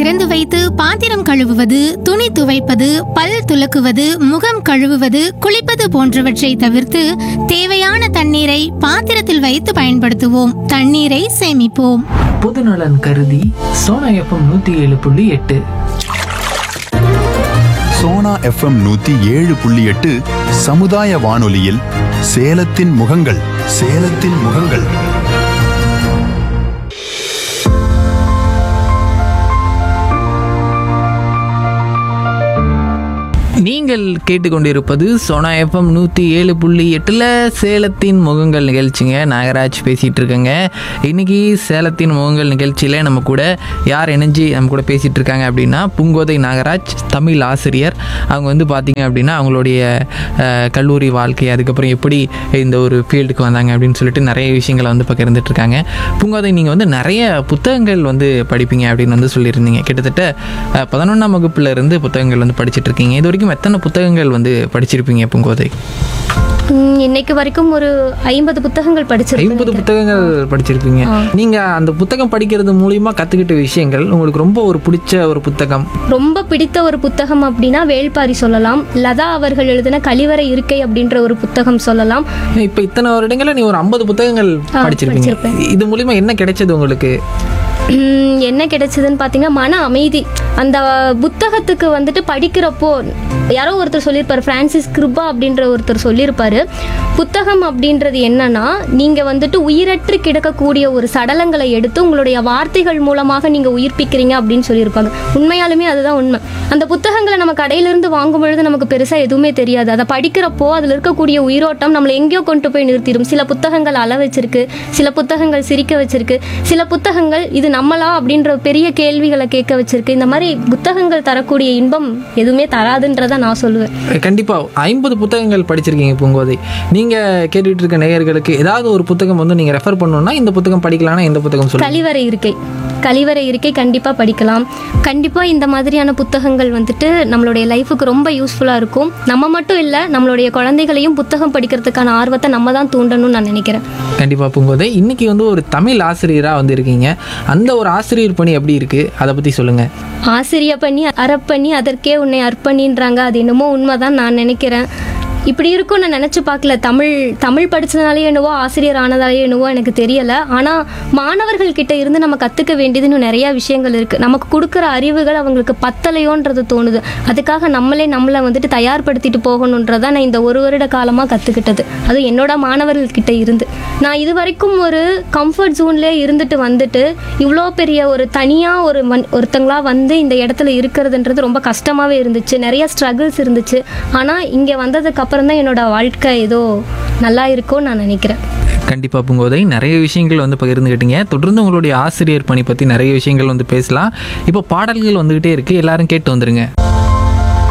திறந்து வைத்து பாத்திரம் கழுவுவது துணி துவைப்பது பல் துலக்குவது முகம் கழுவுவது குளிப்பது போன்றவற்றை தவிர்த்து தேவையான தண்ணீரை பாத்திரத்தில் வைத்து பயன்படுத்துவோம் தண்ணீரை சேமிப்போம் பொதுநலன் கருதி சோனா எஃப்எம் நூத்தி ஏழு புள்ளி எட்டு சோனா எஃப்எம் நூத்தி ஏழு புள்ளி எட்டு சமுதாய வானொலியில் சேலத்தின் முகங்கள் சேலத்தின் முகங்கள் நீங்கள் கேட்டுக்கொண்டிருப்பது சோனா எஃப்எம் நூற்றி ஏழு புள்ளி எட்டில் சேலத்தின் முகங்கள் நிகழ்ச்சிங்க நாகராஜ் பேசிகிட்டு இருக்கேங்க இன்னைக்கு சேலத்தின் முகங்கள் நிகழ்ச்சியில் நம்ம கூட யார் இணைஞ்சு நம்ம கூட பேசிகிட்டு இருக்காங்க அப்படின்னா பூங்கோதை நாகராஜ் தமிழ் ஆசிரியர் அவங்க வந்து பார்த்தீங்க அப்படின்னா அவங்களுடைய அஹ், கல்லூரி வாழ்க்கை அதுக்கப்புறம் எப்படி இந்த ஒரு ஃபீல்டுக்கு வந்தாங்க அப்படின்னு சொல்லிட்டு நிறைய விஷயங்களை வந்து பகிர்ந்துட்டு இருக்காங்க பூங்கோதை நீங்கள் வந்து நிறைய புத்தகங்கள் வந்து படிப்பீங்க அப்படின்னு வந்து சொல்லியிருந்தீங்க கிட்டத்தட்ட அஹ், பதினொன்றாம் வகுப்புல இருந்து புத்தகங்கள் வந்து படிச்சிட்டு இருக்கீங்க இது வரைக்கும் எத்தனை புத்தகங்கள் வந்து படிச்சிருப்பீங்க பூங்கோதை ம், இன்னைக்கு வரைக்கும் ஒரு ஐம்பது புத்தகங்கள் ஐம்பது படிச்சிருக்கேன் புத்தகங்கள் படிச்சிருப்பீங்க நீங்க அந்த புத்தகம் படிக்கிறது மூலியமா கத்துக்கிட்ட விஷயங்கள் உங்களுக்கு ரொம்ப ஒரு பிடிச்ச ஒரு புத்தகம் ரொம்ப பிடித்த ஒரு புத்தகம் அப்படின்னா வேள்பாரி சொல்லலாம் லதா அவர்கள் எழுதின கழிவறை இருக்கை அப்படின்ற ஒரு புத்தகம் சொல்லலாம் இப்ப இத்தனை வருடங்கள நீ ஒரு ஐம்பது புத்தகங்கள் ஆ, படிச்சிருப்பீங்க படிச்சிருப்பேன். இது மூலியமா என்ன கிடைச்சது உங்களுக்கு ம், என்ன கிடைச்சதுன்னு பார்த்தீங்கன்னா மன அமைதி அந்த புத்தகத்துக்கு வந்துட்டு படிக்கிறப்போ யாரோ ஒருத்தர் சொல்லியிருப்பார் பிரான்சிஸ் கிருபா அப்படின்ற ஒருத்தர் சொல்லியிருப்பாரு புத்தகம் அப்படின்றது என்னன்னா நீங்க வந்துட்டு உயிரற்று கிடக்கக்கூடிய ஒரு சடலங்களை எடுத்து உங்களுடைய வார்த்தைகள் மூலமாக நீங்க உயிர்ப்பிக்கிறீங்க அப்படின்னு சொல்லியிருப்பாங்க உண்மையாலுமே அதுதான் உண்மை அந்த புத்தகங்களை நம்ம கடையிலிருந்து வாங்கும் பொழுது நமக்கு பெருசா எதுவுமே தெரியாது அதை படிக்கிறப்போ அதுல இருக்கக்கூடிய உயிரோட்டம் நம்மளை எங்கேயோ கொண்டு போய் நிறுத்திடும் சில புத்தகங்கள் அள வச்சிருக்கு சில புத்தகங்கள் சிரிக்க வச்சிருக்கு சில புத்தகங்கள் இது நம்மளா அப்படின்ற பெரிய கேள்விகளை கேட்க வச்சிருக்கு இந்த மாதிரி புத்தகங்கள் தரக்கூடிய இன்பம் எதுவுமே தராதுன்றதை நான் சொல்லுவேன் கண்டிப்பா ஐம்பது புத்தகங்கள் படிச்சிருக்கீங்க பூங்கோதை நீங்க கேட்டுட்டு இருக்க நேயர்களுக்கு ஏதாவது ஒரு புத்தகம் வந்து நீங்க ரெஃபர் பண்ணணும்னா இந்த புத்தகம் படிக்கலாம்னா இந்த புத்தகம் சொல்லுங்க கழிவறை இருக்கை கழிவறை இருக்கை கண்டிப்பாக படிக்கலாம் கண்டிப்பாக இந்த மாதிரியான புத்தகங்கள் வந்துட்டு நம்மளுடைய லைஃபுக்கு ரொம்ப யூஸ்ஃபுல்லாக இருக்கும் நம்ம மட்டும் இல்லை நம்மளுடைய குழந்தைகளையும் புத்தகம் படிக்கிறதுக்கான ஆர்வத்தை நம்ம தான் தூண்டணும்னு நான் நினைக்கிறேன் கண்டிப்பா பூங்கோதை இன்னைக்கு வந்து ஒரு தமிழ் ஆசிரியரா வந்து இருக்கீங்க அந்த ஒரு ஆசிரியர் பணி எப்படி இருக்கு அதை பத்தி சொல்லுங்க ஆசிரிய பண்ணி அறப்பண்ணி அதற்கே உன்னை அர்ப்பணின்றாங்க அது என்னமோ உண்மைதான் நான் நினைக்கிறேன் இப்படி இருக்கும் நான் நினச்சி பார்க்கல தமிழ் தமிழ் படித்ததுனாலே என்னவோ ஆசிரியர் ஆனதாலே என்னவோ எனக்கு தெரியலை ஆனால் மாணவர்கள் கிட்ட இருந்து நம்ம கற்றுக்க வேண்டியது இன்னும் நிறையா விஷயங்கள் இருக்குது நமக்கு கொடுக்குற அறிவுகள் அவங்களுக்கு பத்தலையோன்றது தோணுது அதுக்காக நம்மளே நம்மளை வந்துட்டு தயார்படுத்திட்டு போகணுன்றதான் நான் இந்த ஒரு வருட காலமாக கற்றுக்கிட்டது அது என்னோட மாணவர்கள் கிட்ட இருந்து நான் இது வரைக்கும் ஒரு கம்ஃபர்ட் ஜோன்லேயே இருந்துட்டு வந்துட்டு இவ்வளோ பெரிய ஒரு தனியாக ஒரு வன் ஒருத்தங்களா வந்து இந்த இடத்துல இருக்கிறதுன்றது ரொம்ப கஷ்டமாகவே இருந்துச்சு நிறைய ஸ்ட்ரகிள்ஸ் இருந்துச்சு ஆனால் இங்கே வந்ததுக்கு அப்புறம் தான் என்னோட வாழ்க்கை ஏதோ நல்லா இருக்கும்னு நான் நினைக்கிறேன் கண்டிப்பா பூங்கோதை நிறைய விஷயங்கள் வந்து பகிர்ந்துக்கிட்டீங்க தொடர்ந்து உங்களுடைய ஆசிரியர் பணி பத்தி நிறைய விஷயங்கள் வந்து பேசலாம் இப்போ பாடல்கள் வந்துகிட்டே இருக்கு எல்லாரும் கேட்டு வந்துருங்க